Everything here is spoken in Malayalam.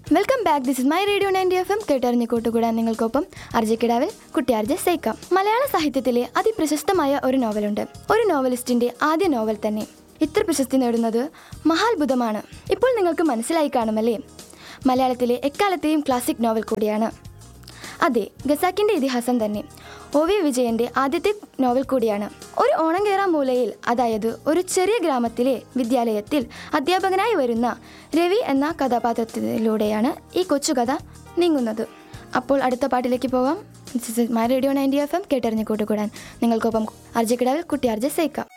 welcome back this is my radio ninety F M കേട്ടറിഞ്ഞ് കൂട്ടുകൂടാൻ നിങ്ങൾക്കൊപ്പം അർജക്കിടാവിൽ കുട്ടിയാർജ സൈക്ക മലയാള സാഹിത്യത്തിലെ അതിപ്രശസ്തമായ ഒരു നോവലുണ്ട് ഒരു നോവലിസ്റ്റിന്റെ ആദ്യ നോവൽ തന്നെ ഇത്ര പ്രശസ്തി നേടുന്നത് മഹാത്ഭുതമാണ് ഇപ്പോൾ നിങ്ങൾക്ക് മനസ്സിലായി കാണുമല്ലേ മലയാളത്തിലെ എക്കാലത്തെയും ക്ലാസിക് നോവൽ കൂടിയാണ് അതെ ഗസാക്കിന്റെ ഇതിഹാസം തന്നെ ഒ വി വിജയന്റെ ആദ്യത്തെ നോവൽ കൂടിയാണ് ഒരു ഓണം കേറാൻ മൂലയിൽ അതായത് ഒരു ചെറിയ ഗ്രാമത്തിലെ വിദ്യാലയത്തിൽ അധ്യാപകനായി വരുന്ന രവി എന്ന കഥാപാത്രത്തിലൂടെയാണ് ഈ കൊച്ചുകഥ നീങ്ങുന്നത് അപ്പോൾ അടുത്ത പാട്ടിലേക്ക് പോകാം my radio ninety F M കേട്ടറിഞ്ഞ് കൂട്ടുകൂടാൻ നിങ്ങൾക്കൊപ്പം അർജക്കിടാവിൽ കുട്ടി അർജ സേക്കാം